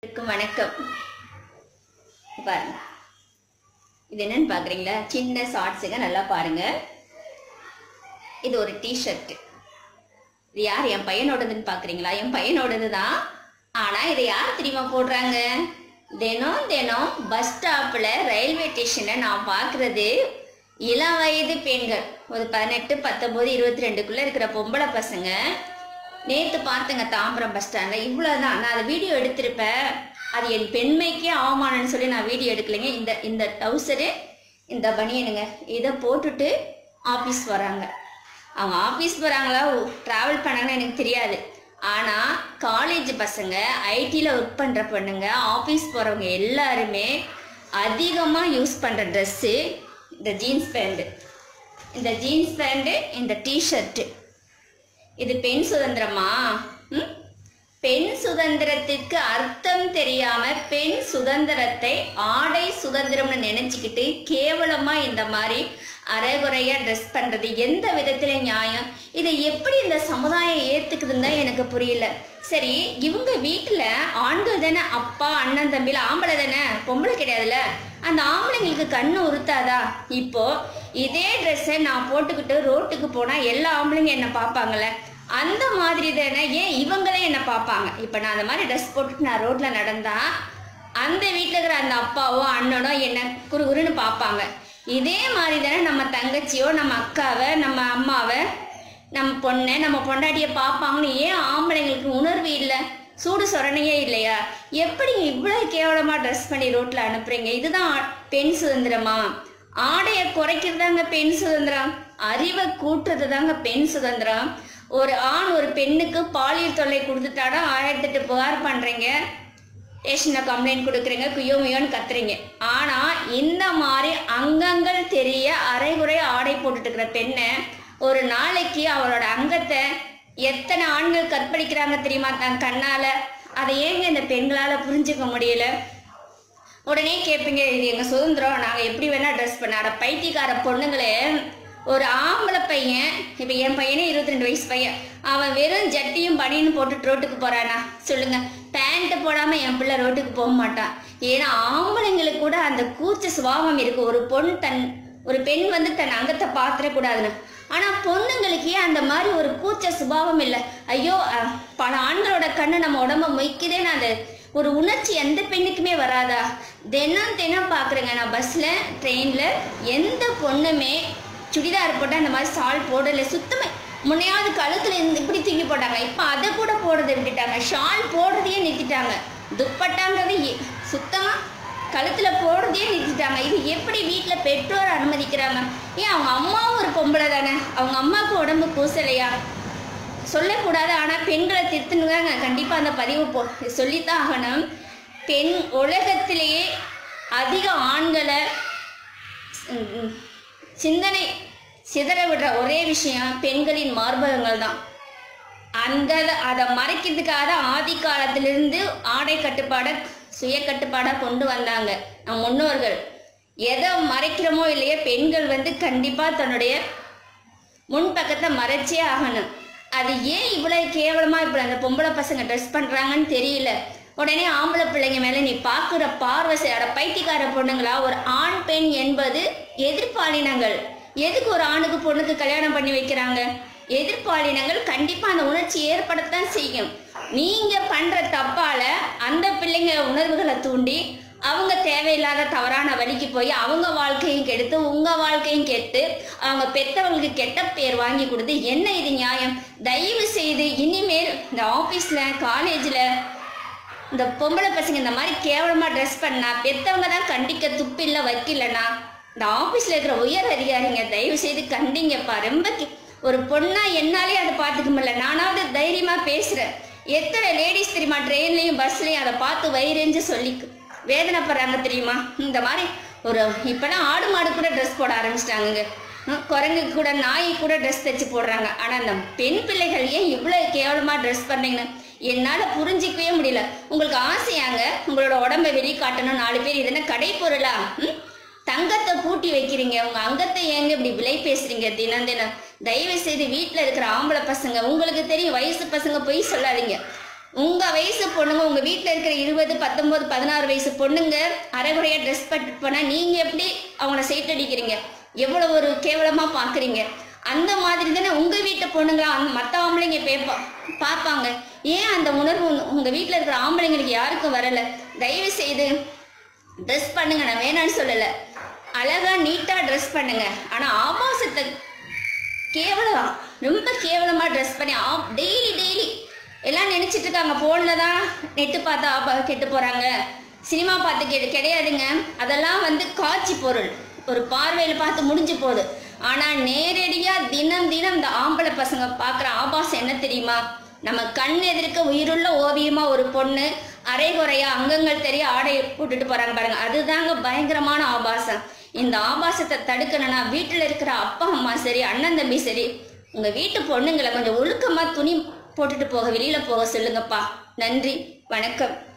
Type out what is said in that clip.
அனைவருக்கும் வணக்கம் பாருங்க இது என்னன்னு பாக்குறீங்களா சின்ன ஷார்ட்ஸுங்க நல்லா பாருங்க இது ஒரு டிஷர்ட் இது யார் என் பையனோடதுன்னு பாக்குறீங்களா என் பையனோடது தான் ஆனா இதை யார் தெரியுமா போடுறாங்க தினம் தினம் பஸ் ஸ்டாப்ல ரயில்வே ஸ்டேஷன்ல நான் பார்க்கிறது இளம் வயது பெண்கள் ஒரு பதினெட்டு பத்தொன்பது இருபத்தி ரெண்டுக்குள்ள இருக்கிற பொம்பளை பசங்க நேத்து பார்த்தேங்க தாம்பரம் பஸ் ஸ்டாண்ட்ல இவ்வளவுதான் நான் அதை வீடியோ எடுத்திருப்பேன் அது என் பெண்மைக்கே அவமானம்னு சொல்லி நான் வீடியோ எடுக்கலைங்க இந்த இந்த டவுசரு இந்த பனியனுங்க இதை போட்டுட்டு ஆஃபீஸ் வராங்க அவங்க ஆஃபீஸ் போகிறாங்களா ட்ராவல் பண்ணாங்கன்னு எனக்கு தெரியாது ஆனால் காலேஜ் பசங்க ஐடியில் ஒர்க் பண்ணுற பொண்ணுங்க ஆஃபீஸ் போகிறவங்க எல்லாருமே அதிகமாக யூஸ் பண்ணுற ட்ரெஸ்ஸு இந்த ஜீன்ஸ் பேண்ட்டு இந்த ஜீன்ஸ் பேண்ட்டு இந்த டிஷர்ட்டு இது பெண் சுதந்திரமா ம்? பெண் சுதந்திரத்திற்கு அர்த்தம் தெரியாம பெண் சுதந்திரத்தை ஆடை சுதந்திரம்னு நினைச்சுக்கிட்டு கேவலமா இந்த மாதிரி அரைகுறையா ட்ரெஸ் பண்றது எந்த விதத்துல நியாயம் இதை எப்படி இந்த சமுதாயம் ஏத்துக்குதுன்னு தான் எனக்கு புரியல சரி இவங்க வீட்டுல ஆண்கள் தானே அப்பா அண்ணன் தம்பில ஆம்பளை தானே பொம்பளை கிடையாதுல்ல அந்த ஆம்பளைங்களுக்கு கண்ணு உறுத்தாதா இப்போ இதே ட்ரெஸ்ஸை நான் போட்டுக்கிட்டு ரோட்டுக்கு போனா எல்லா ஆம்பளைங்க என்ன பார்ப்பாங்கல்ல அந்த மாதிரி தானே ஏன் இவங்களே என்ன பார்ப்பாங்க இப்போ நான் அந்த மாதிரி ட்ரெஸ் போட்டுட்டு நான் ரோட்ல நடந்தா அந்த வீட்டில் இருக்கிற அந்த அப்பாவோ அண்ணனோ என்ன குறு குறுன்னு பார்ப்பாங்க இதே மாதிரி தானே நம்ம தங்கச்சியோ நம்ம அக்காவை நம்ம அம்மாவை நம்ம பொண்ணை நம்ம பொண்டாட்டியை பார்ப்பாங்கன்னு ஏன் ஆம்பளைங்களுக்கு உணர்வு இல்லை சூடு சொரணையே இல்லையா எப்படி இவ்வளோ கேவலமாக ட்ரெஸ் பண்ணி ரோட்டில் அனுப்புறீங்க இதுதான் ஆ- பெண் சுதந்திரமா ஆடையை குறைக்கிறது தாங்க பெண் சுதந்திரம் அறிவை கூட்டுறது தாங்க பெண் சுதந்திரம் ஒரு ஆண் ஒரு பெண்ணுக்கு பாலியல் தொல்லை கொடுத்துட்டானா ஆயிரத்தெட்டு புகார் பண்ணுறீங்க ஸ்டேஷனில் கம்ப்ளைண்ட் கொடுக்குறீங்க குயோ முயோன்னு கத்துறீங்க ஆனால் இந்த மாதிரி அங்கங்கள் தெரிய அரைகுறை ஆடை போட்டுட்டு இருக்கிற பெண்ணை ஒரு நாளைக்கு அவளோட அங்கத்தை எத்தனை ஆண்கள் கற்பழிக்கிறாங்க தெரியுமா தன் கண்ணால் அதை ஏங்க இந்த பெண்களால் புரிஞ்சுக்க முடியல உடனே கேட்பீங்க இது எங்கள் சுதந்திரம் நாங்கள் எப்படி வேணால் ட்ரெஸ் பண்ண அட பைத்தியக்கார பொண்ணுங்களே ஒரு ஆம்பளை பையன் இப்போ என் பையனே இருபத்தி ரெண்டு வயசு பையன் அவன் வெறும் ஜட்டியும் பனியனும் போட்டுட்டு ரோட்டுக்கு போகிறானா சொல்லுங்க பேண்ட்டு போடாமல் என் பிள்ளை ரோட்டுக்கு போக மாட்டான் ஏன்னா ஆம்பளைங்களுக்கு கூட அந்த கூச்ச சுபாவம் இருக்குது ஒரு பொண் தன் ஒரு பெண் வந்து தன் அங்கத்தை பாத்திரக்கூடாதுன்னு ஆனால் பொண்ணுங்களுக்கு ஏன் அந்த மாதிரி ஒரு கூச்ச சுபாவம் இல்லை ஐயோ அஹ், பல ஆண்களோட கண்ணு நம்ம உடம்ப மொய்க்குதேன்னு அந்த ஒரு உணர்ச்சி எந்த பெண்ணுக்குமே வராதா தினம் தினம் பார்க்குறேங்க நான் பஸ்ஸில் ட்ரெயினில் எந்த பொண்ணுமே சுடிதார் போட்டால் அந்த மாதிரி சால் போடலை சுத்தமாக முன்னையாவது கழுத்தில் இருந்து இப்படி தூக்கி போட்டாங்க இப்போ அதை கூட போடுறதை விட்டுட்டாங்க ஷால் போடுறதையே நிறுத்திட்டாங்க துப்பட்டாங்கிறது சுத்தமாக கழுத்தில் போடுறதையே நிறுத்திட்டாங்க இது எப்படி வீட்டில் பெற்றோர் அனுமதிக்கிறாங்க ஏன் அவங்க அம்மாவும் ஒரு பொம்பளை தானே அவங்க அம்மாவுக்கு உடம்பு கூசலையா சொல்லக்கூடாது ஆனால் பெண்களை திருத்தணுங்க கண்டிப்பாக அந்த பதிவு போ சொல்லித்தான் ஆகணும் பெண் உலகத்திலேயே அதிக ஆண்களை ம், சிந்தனை சிதற விடுற ஒரே விஷயம் பெண்களின் மார்பகங்கள் தான் அந்த அதை மறைக்கிறதுக்காக தான் ஆதி காலத்திலிருந்து ஆடை கட்டுப்பாடை சுய கட்டுப்பாடாக கொண்டு வந்தாங்க நம் முன்னோர்கள் எதை மறைக்கிறோமோ இல்லையோ பெண்கள் வந்து கண்டிப்பாக தன்னுடைய முன்பக்கத்தை மறைச்சே ஆகணும் அது ஏன் இவ்வளோ கேவலமாக இப்படி அந்த பொம்பளை பசங்க ட்ரெஸ் பண்ணுறாங்கன்னு தெரியல உடனே ஆம்பளை பிள்ளைங்க மேலே நீ பார்க்குற பார்வை செய்யாட பைத்தியக்கார பொண்ணுங்களா ஒரு ஆண் பெண் என்பது எதிர்பாலினங்கள் எதுக்கு ஒரு ஆணுக்கு பொண்ணுக்கு கல்யாணம் பண்ணி வைக்கிறாங்க எதிர்பாலினங்கள் கண்டிப்பாக அந்த உணர்ச்சி ஏற்படத்தான் செய்யும் நீங்கள் பண்ணுற தப்பால் அந்த பிள்ளைங்க உணர்வுகளை தூண்டி அவங்க தேவையில்லாத தவறான வழிக்கு போய் அவங்க வாழ்க்கையும் கெடுத்து உங்க வாழ்க்கையும் கெட்டு அவங்க பெத்தவங்களுக்கு கெட்ட பேர் வாங்கி கொடுத்து என்ன இது நியாயம் தயவு செய்து இனிமேல் இந்த ஆஃபீஸில் காலேஜில் இந்த பொம்பளை பசங்க இந்த மாதிரி கேவலமாக ட்ரெஸ் பண்ணா பெத்தவங்க தான் கண்டிக்க துப்பில்ல வைக்கலனா இந்த ஆஃபீஸில் இருக்கிற உயர் அதிகாரிங்க தயவு செய்து கண்டிங்கப்பா ரொம்ப கே- ஒரு பொண்ணா என்னாலே அதை பார்த்துக்க முடியல நானாவது தைரியமாக பேசுகிறேன் எத்தனை லேடிஸ் தெரியுமா ட்ரெயின்லேயும் பஸ்லேயும் அதை பார்த்து வயிறெஞ்சு சொல்லி வேதனைப்படுறாங்க தெரியுமா இந்த மாதிரி ஒரு இப்போலாம் ஆடு மாடு கூட ட்ரெஸ் போட ஆரம்பிச்சிட்டாங்க குரங்கு கூட நாய் கூட ட்ரெஸ் தைச்சு போடுறாங்க ஆனால் அந்த பெண் பிள்ளைகள் ஏன் இவ்வளோ கேவலமாக ட்ரெஸ் பண்ணீங்கன்னு என்னால் புரிஞ்சிக்கவே முடியல உங்களுக்கு ஆசையாங்க உங்களோட உடம்பை வெளிக்காட்டணும் நாலு பேர் இதென்ன கடை பொருளா ம்? தங்கத்தை பூட்டி வைக்கிறீங்க உங்க அங்கத்தை ஏங்க இப்படி விலை பேசுறீங்க தினம் தினம் தயவு செய்து வீட்டில் இருக்கிற ஆம்பளை பசங்க உங்களுக்கு தெரியும் வயசு பசங்க பொய் சொல்லாதீங்க உங்க வயசு பொண்ணுங்க உங்க வீட்டில் இருக்கிற இருபது பத்தொன்பது பதினாறு வயசு பொண்ணுங்க அரைகுறையா ட்ரெஸ் பண்ணிட்டு போனா நீங்க எப்படி அவங்கள சைட்டடிக்கிறீங்க எவ்வளவு ஒரு கேவலமா பாக்குறீங்க அந்த மாதிரி தானே உங்க வீட்டு பொண்ணுங்க அந்த மற்ற ஆம்பளைங்க பேப்பா பார்ப்பாங்க ஏன் அந்த உணர்வு உங்க- உங்க வீட்டில் இருக்கிற ஆம்பளைங்களுக்கு யாருக்கும் வரல தயவு செய்து ட்ரெஸ் பண்ணுங்க நான் வேணான்னு சொல்லலை அழகா நீட்டா ட்ரெஸ் பண்ணுங்க ஆனா ஆபாசத்தை கேவலம் ரொம்ப கேவலமா ட்ரெஸ் பண்ணி டெய்லி டெய்லி எல்லாம் நினைச்சிட்டு இருக்காங்க போன்ல தான் நெட்டு பார்த்து ஆபா கெட்டு போறாங்க சினிமா பார்த்து கெ கிடையாதுங்க அதெல்லாம் வந்து காட்சி பொருள் ஒரு பார்வையில பார்த்து முடிஞ்சு போகுது ஆனா நேரடியா தினம் தினம் இந்த ஆம்பளை பசங்க பார்க்குற ஆபாசம் என்ன தெரியுமா நம்ம கண் எதிர்க்க உயிருள்ள ஓவியமா ஒரு பொண்ணு அரைகுறையா அங்கங்கள் தெரிய ஆடை போட்டுட்டு போறாங்க பாருங்க அதுதாங்க பயங்கரமான ஆபாசம் இந்த ஆபாசத்தை தடுக்கணும்னா வீட்டில் இருக்கிற அப்பா அம்மா சரி அண்ணன் தம்பி சரி உங்க வீட்டு பொண்ணுங்களை கொஞ்சம் ஒழுக்கமா துணி போட்டுட்டு போக வெளியில போக சொல்லுங்கப்பா நன்றி வணக்கம்